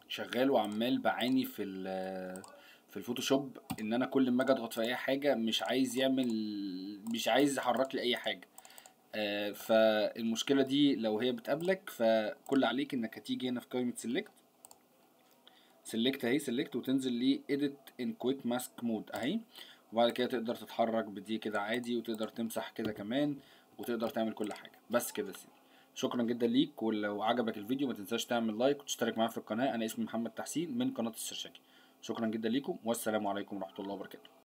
شغال وعمال بعاني في ال- في الفوتوشوب ان انا كل ما اجي اضغط في اي حاجه مش عايز يعمل مش عايز يحرك لي اي حاجه آه، فالمشكله دي لو هي بتقابلك فكل عليك انك هتيجي هنا في قائمه سيلكت سيلكت اهي سيلكت وتنزل ل edit in quick mask mode اهي وبعد كده تقدر تتحرك بدي كده عادي وتقدر تمسح كده كمان وتقدر تعمل كل حاجه بس كده يا سيدي شكرا جدا ليك ولو عجبك الفيديو ما تنساش تعمل لايك وتشترك معايا في القناه انا اسمي محمد تحسين من قناه السرشاكي شكرا جدا ليكم والسلام عليكم ورحمه الله وبركاته